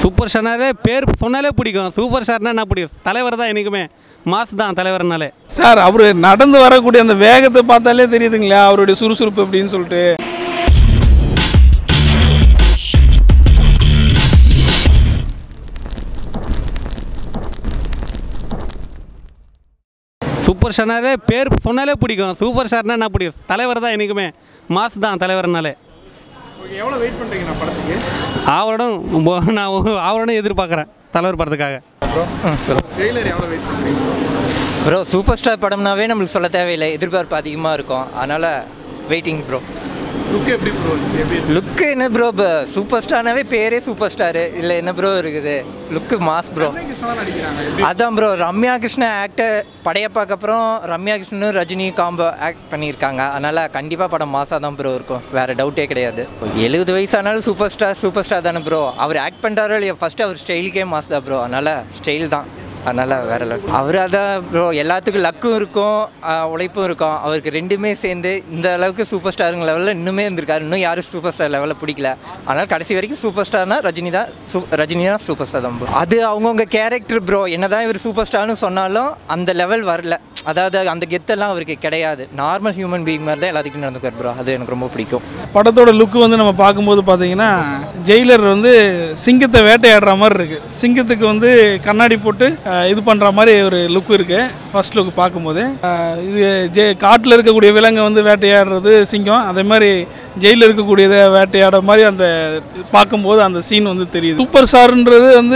Super ஸ்டார்னாலே பேர் சொன்னாலே பிடிக்கும் சூப்பர் ஸ்டார்னா என்ன பிடிக்கும் தலைவர் தான் என்றைக்குமே மாஸ் தான் தலைவர்னாலே சார் அவர் நடந்து வரக்கூடிய அந்த வேகத்தை பார்த்தாலே தெரியுதுங்களா அவருடைய சுறுசுறுப்பு அப்படின்னு சொல்லிட்டு சூப்பர் ஸ்டார்னாலே பேர் சொன்னாலே பிடிக்கும் சூப்பர் ஸ்டார்னா என்ன பிடிக்கும் தலைவர் தான் என்றைக்குமே மாஸ் தான் தலைவர்னாலே எவ்வளோ வெயிட் பண்ணுறீங்க நான் படத்துக்கு அவரோடும் போ- நான் அவரோடும் எதிர்பார்க்குறேன் தலைவர் படத்துக்காக ட்ரெய்லர் எவ்வளோ வெயிட் பண்ணுறீங்க ப்ரோ சூப்பர் ஸ்டார் படம்னாவே நம்மளுக்கு சொல்ல தேவையில்லை எதிர்பார்ப்பு அதிகமாக இருக்கும் அதனால் வெயிட்டிங் ப்ரோ லுக் எப்படி ப்ரோ எப்படி லுக்கு என்ன ப்ரோ சூப்பர் ஸ்டார்னாவே பேரே சூப்பர் ஸ்டாரு இல்லை என்ன ப்ரோ இருக்குது லுக்கு மாஸ் ப்ரோ கிருஷ்ணா நடிக்கிறாங்க எப்படி அதான் ப்ரோ ரம்யா கிருஷ்ணன் ஆக்டர் படையப்பாக்கு அப்புறம் ரம்யா கிருஷ்ணனும் ரஜினி காம்போ ஆக்ட் பண்ணியிருக்காங்க அதனால் கண்டிப்பாக படம் மாசாக தான் ப்ரோ இருக்கும் வேறு டவுட்டே கிடையாது எழுபது வயசானாலும் சூப்பர் ஸ்டார் சூப்பர் ஸ்டார் தானே ப்ரோ அவர் ஆக்ட் பண்ணுறாரோ இல்லையா ஃபஸ்ட்டு அவர் ஸ்டைலுக்கே மாஸ் தான் ப்ரோ அதனால் ஸ்டைல் தான் அதனால் வேற லெவல் அவர் அதான் ப்ரோ எல்லாத்துக்கும் லக்கும் இருக்கும் ஆஹ், உழைப்பும் இருக்கும் அவருக்கு ரெண்டுமே சேர்ந்து இந்த அளவுக்கு சூப்பர் ஸ்டாருங்க லெவலில் இன்னுமே இருந்திருக்காரு இன்னும் யாரும் சூப்பர் ஸ்டார் லெவலில் பிடிக்கல ஆனால் கடைசி வரைக்கும் சூப்பர் ஸ்டார்னா ரஜினி தான் சூ ரஜினி தான் சூப்பர் ஸ்டார் தான் bro. அது அவங்கவுங்க கேரக்டர் ப்ரோ என்னதான் இவர் சூப்பர் ஸ்டார்னு சொன்னாலும் அந்த லெவல் வரல அதாவது அந்த கெத்தெல்லாம் அவருக்கு கிடையாது நார்மல் ஹியூமன் பீயிங் மாதிரி தான் எல்லாத்துக்கும் நடந்துக்கார் ப்ரோ அது எனக்கு ரொம்ப பிடிக்கும் படத்தோட லுக்கு வந்து நம்ம பார்க்கும்போது பார்த்தீங்கன்னா ஜெயிலர் வந்து சிங்கத்தை வேட்டையாடுற மாதிரி இருக்கு சிங்கத்துக்கு வந்து கண்ணாடி போட்டு அஹ், இது பண்ணுற மாதிரி ஒரு லுக் இருக்கு ஃபர்ஸ்ட் லுக் பார்க்கும்போது அஹ், இது ஜெ காட்டில் இருக்கக்கூடிய விலங்கை வந்து வேட்டையாடுறது சிங்கம் அதே மாதிரி ஜெயிலில் இருக்கக்கூடியதை வேட்டையாடுற மாதிரி அந்த பார்க்கும்போது அந்த சீன் வந்து தெரியுது சூப்பர் ஸ்டார்ன்றது வந்து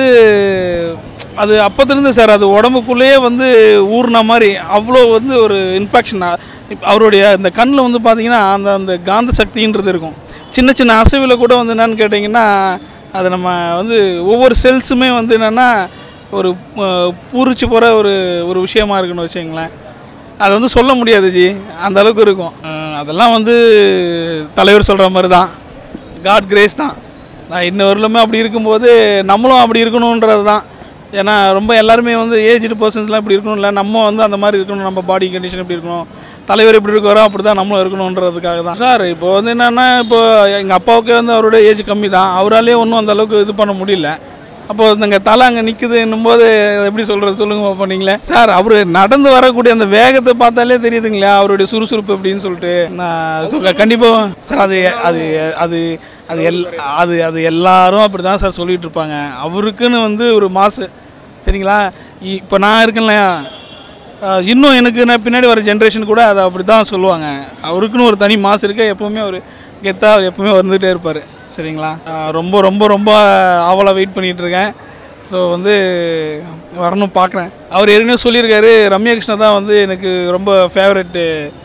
அது அப்போத்திருந்து சார் அது உடம்புக்குள்ளேயே வந்து ஊறின மாதிரி அவ்வளோ வந்து ஒரு இன்ஃபெக்ஷன் அவருடைய அந்த கண்ணில் வந்து பார்த்தீங்கன்னா அந்த அந்த காந்த சக்தின்றது இருக்கும் சின்ன சின்ன அசைவில் கூட வந்து என்னன்னு கேட்டிங்கன்னா அது நம்ம வந்து ஒவ்வொரு செல்ஸுமே வந்து என்னென்னா ஒரு அஹ், பூரிச்சு போகிற ஒரு ஒரு விஷயமா இருக்குன்னு வச்சுங்களேன் அது வந்து சொல்ல முடியாது ஜி அந்த அளவுக்கு இருக்கும் அஹ், அதெல்லாம் வந்து தலைவர் சொல்கிற மாதிரி தான் காட் கிரேஸ் தான் நான் இன்ன வரலுமே அப்படி இருக்கும்போது நம்மளும் அப்படி இருக்கணுன்றது தான் ஏன்னா ரொம்ப எல்லாருமே வந்து ஏஜ்டு பர்சன்ஸ்லாம் இப்படி இருக்கணும் இல்லை நம்ம வந்து அந்த மாதிரி இருக்கணும் நம்ம பாடி கண்டிஷன் இப்படி இருக்கணும் தலைவர் எப்படி இருக்காரோ அப்படி தான் நம்மளும் இருக்கணுன்றதுக்காக தான் சார் இப்போ வந்து என்னென்னா இப்போ எங்கள் அப்பாவுக்கே வந்து அவரோட ஏஜ் கம்மி தான் அவராலேயே ஒன்றும் அந்த அளவுக்கு இது பண்ண முடியல அப்போ இந்த தலை அங்கே நிற்குதுன்னும் போது எப்படி சொல்கிறது சொல்லுங்க பண்ணீங்களே சார் அவர் நடந்து வரக்கூடிய அந்த வேகத்தை பார்த்தாலே தெரியுதுங்களா அவருடைய சுறுசுறுப்பு அப்படின்னு சொல்லிட்டு நான் கண்டிப்பாக சார் அது அது அது அது எல் அது அது எல்லாரும் அப்படி தான் சார் சொல்லிட்டு இருப்பாங்க அவருக்குன்னு வந்து ஒரு மாசு சரிங்களா இப்போ நான் இருக்கேன்ல ஆஹ் இன்னும் எனக்கு நான் பின்னாடி வர ஜென்ரேஷன் கூட அதை அப்படி தான் சொல்லுவாங்க அவருக்குன்னு ஒரு தனி மாசு இருக்கு எப்போவுமே அவர் கெத்தாக அவர் எப்போவுமே வந்துகிட்டே இருப்பார் சரிங்களா ஆஹ் ரொம்ப ரொம்ப ரொம்ப ஆவலாக வெயிட் பண்ணிகிட்டு இருக்கேன் ஸோ வந்து வரணும் பார்க்குறேன் அவர் ஏற்கனவே சொல்லியிருக்காரு ரம்யா கிருஷ்ணா தான் வந்து எனக்கு ரொம்ப ஃபேவரெட்டு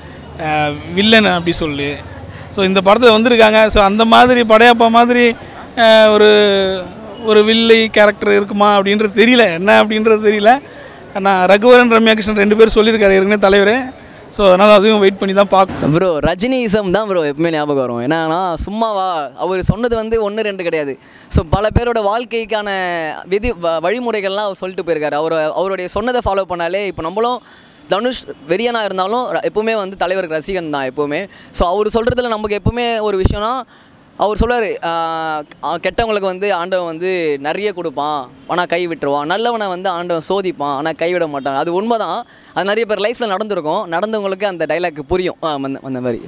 வில்லன் அப்படி சொல்லி ஸோ இந்த படத்தில் வந்திருக்காங்க ஸோ அந்த மாதிரி படையப்பா மாதிரி ஆஹ் ஒரு ஒரு வில்லை கேரக்டர் இருக்குமா அப்படின்றது தெரியல என்ன அப்படின்றது தெரியல ஆனால் ரகுவரன் ரம்யா கிருஷ்ணன் ரெண்டு பேரும் சொல்லியிருக்காரு ஏற்கனவே தலைவர் ஸோ அதனால் அதையும் வெயிட் பண்ணி தான் பார்க்கணும் ப்ரோ ரஜினிசம் தான் ப்ரோ எப்பவுமே ஞாபகம் வரும் என்னன்னா சும்மாவா அவர் சொன்னது வந்து ஒன்று ரெண்டு கிடையாது ஸோ பல பேரோட வாழ்க்கைக்கான விதி வ- வழிமுறைகள்லாம் அவர் சொல்லிட்டு போயிருக்காரு அவர் அவருடைய சொன்னதை ஃபாலோ பண்ணாலே இப்போ நம்மளும் தனுஷ் வெறியனாக இருந்தாலும் ர- எப்பவுமே வந்து தலைவருக்கு ரசிகன் தான் எப்பவுமே ஸோ அவர் சொல்கிறதுல நமக்கு எப்பவுமே ஒரு விஷயம்னா அவர் சொல்றாரு ஆஹ் ஆஹ் கெட்டவங்களுக்கு வந்து ஆண்டவன் வந்து நிறைய கொடுப்பான் ஆனால் கை விட்டுருவான் நல்லவனை வந்து ஆண்டவன் சோதிப்பான் ஆனால் கைவிட மாட்டான் அது உண்மைதான் அது நிறைய பேர் லைஃப்பில் நடந்திருக்கும் நடந்தவங்களுக்கு அந்த டைலாக் புரியும் ஆ, அந்த அந்த மாதிரி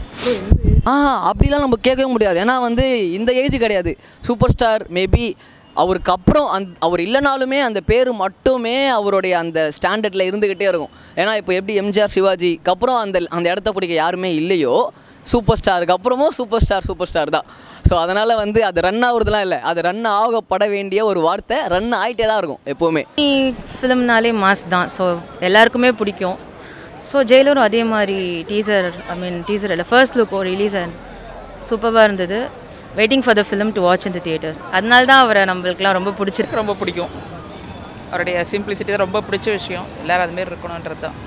ஆ அப்படிலாம் நம்ம கேட்கவே முடியாது ஏன்னா வந்து இந்த ஏஜ் கிடையாது சூப்பர் ஸ்டார் மேபி அவருக்கு அப்புறம் அந் அவர் இல்லைனாலுமே அந்த பேர் மட்டுமே அவருடைய அந்த ஸ்டாண்டர்டில் இருந்துக்கிட்டே இருக்கும் ஏன்னா இப்போ எப்படி எம்ஜிஆர் சிவாஜிக்கு அப்புறம் அந்த அந்த இடத்த பிடிக்க யாருமே இல்லையோ சூப்பர் ஸ்டாருக்கு அப்புறமும் சூப்பர் ஸ்டார் சூப்பர் ஸ்டார் தான் ஸோ அதனால் வந்து அது ரன் ஆகுறதுலாம் இல்லை அது ரன் ஆகப்பட வேண்டிய ஒரு வார்த்தை ரன் ஆகிட்டே தான் இருக்கும் எப்போவுமே ஃபிலிம்னாலே மாஸ் தான் ஸோ எல்லாருக்குமே பிடிக்கும் ஸோ ஜெயிலரும் அதே மாதிரி டீசர் ஐ மீன் டீசர் இல்லை ஃபர்ஸ்ட் லுக் ஒரு ரிலீஸ் சூப்பராக இருந்தது waiting for the film to watch in the theatres அதனால தான் அவரை நம்மளுக்குலாம் ரொம்ப பிடிச்சிருக்கு ரொம்ப பிடிக்கும் அவருடைய சிம்பிளிசிட்டி தான் ரொம்ப பிடிச்ச விஷயம் எல்லாரும் அதுமாரி இருக்கணுன்றது தான்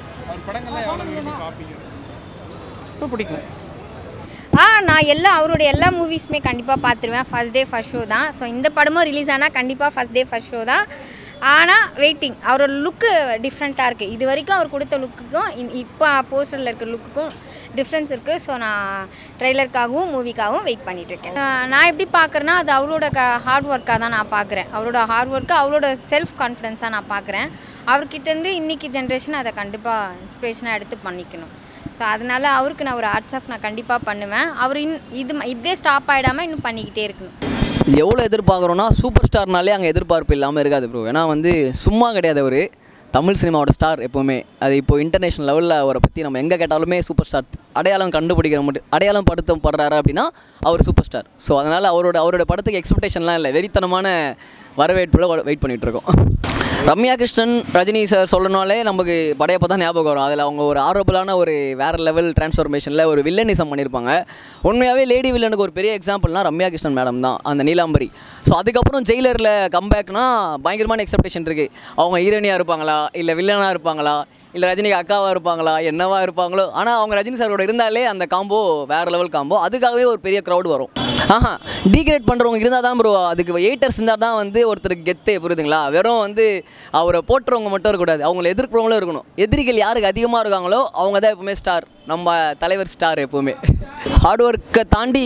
ரொம்ப பிடிக்கும் ஆ நான் எல்லா அவருடைய எல்லா மூவிஸுமே கண்டிப்பாக பார்த்துருவேன் ஃபர்ஸ்ட் டே ஃபர்ஸ்ட் ஷோ தான் ஸோ இந்த படமும் ரிலீஸ் ஆனால் கண்டிப்பாக ஃபர்ஸ்ட் டே ஃபர்ஸ்ட் ஷோ தான் ஆனால் வெயிட்டிங் அவரோட லுக்கு டிஃப்ரெண்ட்டாக இருக்குது இது வரைக்கும் அவர் கொடுத்த லுக்குக்கும் இப்போ போஸ்டரில் இருக்க லுக்குக்கும் டிஃப்ரென்ஸ் இருக்குது ஸோ நான் ட்ரெய்லருக்காகவும் மூவிக்காகவும் வெயிட் பண்ணிகிட்ருக்கேன் நான் எப்படி பார்க்குறேன்னா அது அவரோட க ஹார்ட் ஒர்க்காக தான் நான் பார்க்குறேன் அவரோட ஹார்ட் ஒர்க்கு அவரோட செல்ஃப் கான்ஃபிடென்ஸாக நான் பார்க்குறேன் அவர்கிட்டேருந்து இன்றைக்கி ஜென்ரேஷன் அதை கண்டிப்பாக இன்ஸ்பிரேஷனாக எடுத்து பண்ணிக்கணும் ஸோ அதனால் அவருக்கு நான் ஒரு ஆர்ட்ஸ் ஆஃப் நான் கண்டிப்பாக பண்ணுவேன் அவர் இன் இது ம- இப்படியே ஸ்டாப் ஆகிடாமல் இன்னும் பண்ணிக்கிட்டே இருக்கணும் எவ்வளோ எதிர்பார்க்குறோன்னா சூப்பர் ஸ்டார்னாலே அங்கே எதிர்பார்ப்பு இல்லாமல் இருக்காது ப்ரோ ஏன்னா வந்து சும்மா கிடையாது அவர் தமிழ் சினிமாவோட ஸ்டார் எப்போவுமே அது இப்போ இன்டர்நேஷனல் லெவலில் அவரை பற்றி நம்ம எங்கே கேட்டாலுமே சூப்பர் ஸ்டார் அடையாளம் கண்டுபிடிக்கிற மட்டும் அடையாளம் படுத்தப்படுறாரு அப்படின்னா அவர் சூப்பர் ஸ்டார் ஸோ அதனால் அவரோட அவரோட படத்துக்கு எக்ஸ்பெக்டேஷன்லாம் இல்லை வெறித்தனமான வரவேற்பில் வெயிட் பண்ணிட்டு இருக்கோம் ரம்யா கிருஷ்ணன் ரஜினி சார் சொல்லணும்னாலே நமக்கு படையப்போ தான் ஞாபகம் வரும் அதில் அவங்க ஒரு ஆரோபலான ஒரு வேறு லெவல் டிரான்ஸ்ஃபர்மேஷனில் ஒரு வில்லனிசம் பண்ணியிருப்பாங்க உண்மையாகவே லேடி வில்லனுக்கு ஒரு பெரிய எக்ஸாம்பிள்னா ரம்யா கிருஷ்ணன் மேடம் தான் அந்த நீலாம்பரி ஸோ அதுக்கப்புறம் ஜெயிலரில் கம்பேக்னா பயங்கரமான எக்ஸப்டேஷன் இருக்குது அவங்க ஹீரோனியாக இருப்பாங்களா இல்லை வில்லனாக இருப்பாங்களா இல்லை ரஜினிக்கு அக்காவாக இருப்பாங்களா என்னவா இருப்பாங்களோ ஆனால் அவங்க ரஜினி சாரோட இருந்தாலே அந்த காம்போ வேறு லெவல் காம்போ அதுக்காகவே ஒரு பெரிய க்ரௌட் வரும் ஆஹா டீக்ரேட் பண்ணுறவங்க இருந்தால் தான் ப்ரோ அதுக்கு எயிட்டர்ஸ் இருந்தால் தான் வந்து ஒருத்தருக்கு கெத்தே புரியுதுங்களா வெறும் வந்து அவரை போட்டுறவங்க மட்டும் இருக்கக்கூடாது அவங்கள எதிர்க்கிறவங்களும் இருக்கணும் எதிரிகள் யாருக்கு அதிகமாக இருக்காங்களோ அவங்க தான் எப்பவுமே ஸ்டார் நம்ம தலைவர் ஸ்டார் எப்பவுமே ஹார்ட் ஒர்க்கை தாண்டி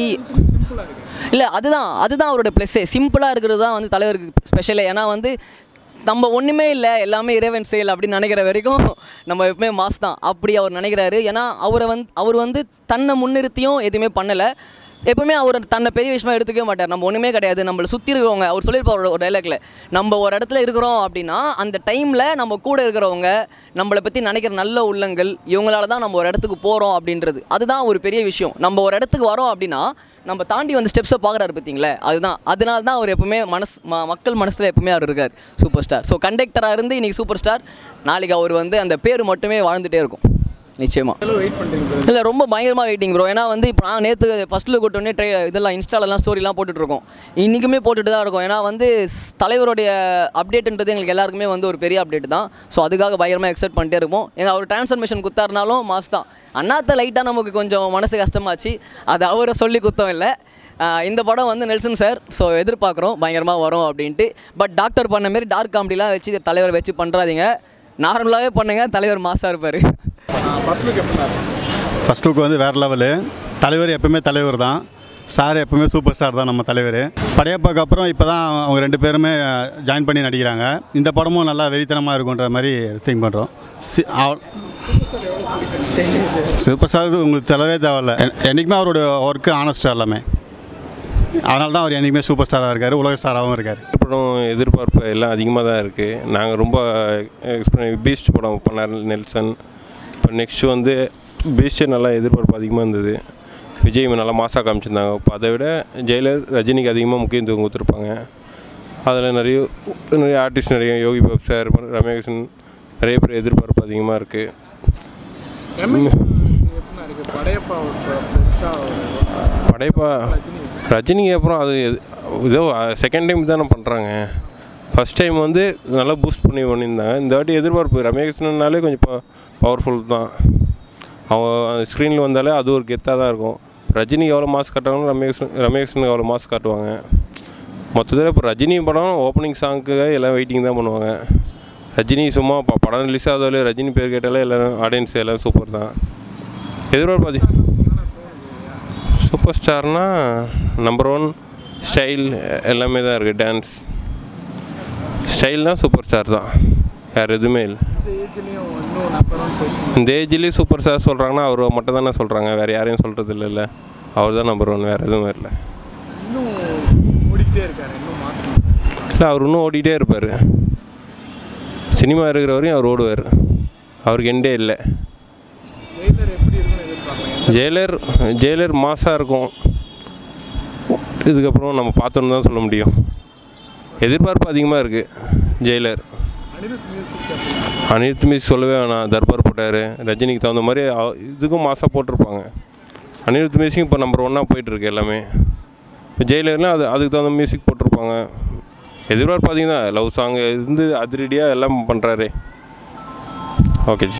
இல்லை அதுதான் அதுதான் அவரோட ப்ளஸ்ஸே சிம்பிளாக இருக்கிறது தான் வந்து தலைவருக்கு ஸ்பெஷலே ஏன்னா வந்து நம்ம ஒன்றுமே இல்லை எல்லாமே இறைவன் செயல் அப்படின்னு நினைக்கிற வரைக்கும் நம்ம எப்பவுமே மாஸ் தான் அப்படி அவர் நினைக்கிறாரு ஏன்னா அவரை வந்து அவர் வந்து தன்னை முன்னிறுத்தியும் எதுவுமே பண்ணலை எப்பவுமே அவர் தன்னை பெரிய விஷயமா எடுத்துக்கவே மாட்டார் நம்ம ஒன்றுமே கிடையாது நம்மளை சுற்றி இருக்கிறவங்க அவர் சொல்லியிருப்பார் ஒரு டைலாக்ல நம்ம ஒரு இடத்துல இருக்கிறோம் அப்படின்னா அந்த டைமில் நம்ம கூட இருக்கிறவங்க நம்மளை பற்றி நினைக்கிற நல்ல உள்ளங்கள் இவங்களால தான் நம்ம ஒரு இடத்துக்கு போகிறோம் அப்படின்றது அதுதான் ஒரு பெரிய விஷயம் நம்ம ஒரு இடத்துக்கு வரோம் அப்படின்னா நம்ம தாண்டி வந்து ஸ்டெப்ஸை பார்க்குறாரு பார்த்தீங்களே அதுதான் அதனால தான் அவர் எப்பவுமே மனசு ம மக்கள் மனசில் எப்பவுமே அவர் இருக்கார் சூப்பர் ஸ்டார் ஸோ கண்டக்டராக இருந்து இன்றைக்கி சூப்பர் ஸ்டார் நாளைக்கு அவர் வந்து அந்த பேர் மட்டுமே வாழ்ந்துகிட்டே இருக்கும் நிச்சயமாக இல்லை ரொம்ப பயங்கரமாக வெயிட்டிங் ப்ரோ ஏன்னா வந்து இப்போ நான் நேற்று ஃபஸ்ட் லுக் விட்டோடனே ட்ரை இதெல்லாம் இன்ஸ்டாலெல்லாம் ஸ்டோரிலாம் போட்டுட்ருக்கோம் இன்றைக்குமே போட்டுட்டு தான் இருக்கோம் ஏன்னா வந்து ஸ்- தலைவருடைய அப்டேட்ன்றது எங்களுக்கு எல்லாருக்குமே வந்து ஒரு பெரிய அப்டேட் தான் ஸோ அதுக்காக பயங்கரமாக எக்ஸெப்ட் பண்ணிட்டே இருப்போம் எங்கள் அவர் ட்ரான்ஸ்ஃபர்மேஷன் குத்தாருனாலும் மாஸ் தான் அண்ணாத்த லைட்டாக நமக்கு கொஞ்சம் மனசு கஷ்டமாச்சு அது அவரை சொல்லி குத்தம் இல்லை ஆஹ் இந்த படம் வந்து நெல்சன் சார் ஸோ எதிர்பார்க்குறோம் பயங்கரமாக வரும் அப்படின்ட்டு பட் டாக்டர் பண்ண மாரி டார்க் காமெடிலாம் வச்சு தலைவரை வச்சு பண்ணுறாதீங்க நார்மலாகவே பண்ணுங்க தலைவர் மாசாக இருப்பார் ஃபர்ஸ்ட் லுக் வந்து வேறு லெவலு தலைவர் எப்பவுமே தலைவர் தான் ஸ்டார் எப்பவுமே சூப்பர் ஸ்டார் தான் நம்ம தலைவர் படையப்பாக்கு அப்புறம் இப்போ தான் அவங்க ரெண்டு பேருமே ஜாயின் பண்ணி நடிக்கிறாங்க இந்த படமும் நல்லா வெறித்தனமாக இருக்குன்ற மாதிரி திங்க் பண்ணுறோம் சூப்பர் ஸ்டார் உங்களுக்கு செலவே தேவையில்ல எ- என்னைக்குமே அவரோட ஒர்க்கு ஆனஸ்டாக எல்லாமே அதனால தான் அவர் என்றைக்குமே சூப்பர் ஸ்டாராக இருக்கார் உலக ஸ்டாராகவும் இருக்கார் படம் எதிர்பார்ப்பு எல்லாம் அதிகமாக தான் இருக்குது நாங்கள் ரொம்ப பீஸ்ட் படம் பண்ணார் நெல்சன் இப்போ நெக்ஸ்ட் வந்து பீஸ்ட்டு நல்லா எதிர்பார்ப்பு அதிகமாக இருந்தது விஜய் நல்லா மாசாக காமிச்சிருந்தாங்க இப்போ அதை விட ஜெயிலர் ரஜினிக்கு அதிகமாக முக்கியத்துவம் கொடுத்துருப்பாங்க அதில் நிறைய நிறைய ஆர்டிஸ்ட் நிறைய யோகி பாபு சார் ரமேஷன் நிறைய பேர் எதிர்பார்ப்பு அதிகமாக இருக்குது படைப்பா ரஜினிக்கு அப்புறம் அது எது- ஏதோ செகண்ட் டைம் தானே பண்ணுறாங்க ஃபஸ்ட் டைம் வந்து நல்லா பூஸ்ட் பண்ணி பண்ணியிருந்தாங்க இந்த வாட்டி எதிர்பார்ப்பு ரமேஷ்னாலே கொஞ்சம் ப பவர்ஃபுல் தான் அவங்க ஸ்க்ரீனில் வந்தாலே அது ஒரு கெத்தாக தான் இருக்கும் ரஜினிக்கு எவ்வளோ மாஸ் காட்டுறாங்களோ ரமேஷ் ரமேஷ்னுக்கு எவ்வளோ மாஸ் காட்டுவாங்க மொத்தத்தில் இப்போ ரஜினி படம் ஓப்பனிங் சாங்க்கு எல்லாம் வெயிட்டிங் தான் பண்ணுவாங்க ரஜினி சும்மா ப- படம் ரிலீஸ் ஆகாதாலே ரஜினி பேர் கேட்டாலே எல்லோரும் ஆடியன்ஸ் எல்லாம் சூப்பர் தான் எதிர்பார்ப்பு அதிகம் சூப்பர் ஸ்டார்னா நம்பர் ஒன் ஸ்டைல் எல்லாமே தான் இருக்குது டான்ஸ் ஸ்டைல்னா சூப்பர் ஸ்டார் தான் வேறு எதுவுமே இல்லை இந்த ஏஜ்லேயும் சூப்பர் ஸ்டார் சொல்கிறாங்கன்னா அவர் மட்டும் தானே சொல்கிறாங்க வேறு யாரையும் சொல்கிறது இல்லைல்ல அவர் தான் நம்பர் ஒன் வேறு எதுவும் இல்லை இல்லை அவர் இன்னும் ஓடிட்டே இருப்பார் சினிமா இருக்கிற வரையும் அவர் ஓடுவார் அவருக்கு எண்டே இல்லை ஜெயிலர் ஜெயிலர் மாசாக இருக்கும் இதுக்கப்புறம் நம்ம பார்த்தோன்னு தான் சொல்ல முடியும் எதிர்பார்ப்பு அதிகமாக இருக்குது ஜெயிலர் அனிருத் மியூசிக் சொல்லவே வேணாம் தர்பார் போட்டார் ரஜினிக்கு தகுந்த மாதிரி அவ- இதுக்கும் மாசாக போட்டிருப்பாங்க அனிருத் மியூசிக் இப்போ நம்பர் ஒன்னாக போயிட்டுருக்கு எல்லாமே இப்போ ஜெயிலர்லாம் அது அதுக்கு தகுந்த மியூசிக் போட்டிருப்பாங்க எதிர்பார்ப்பு அதிகம் தான் லவ் சாங் இருந்து அதிரடியாக எல்லாம் பண்ணுறாரு ஓகே ஜி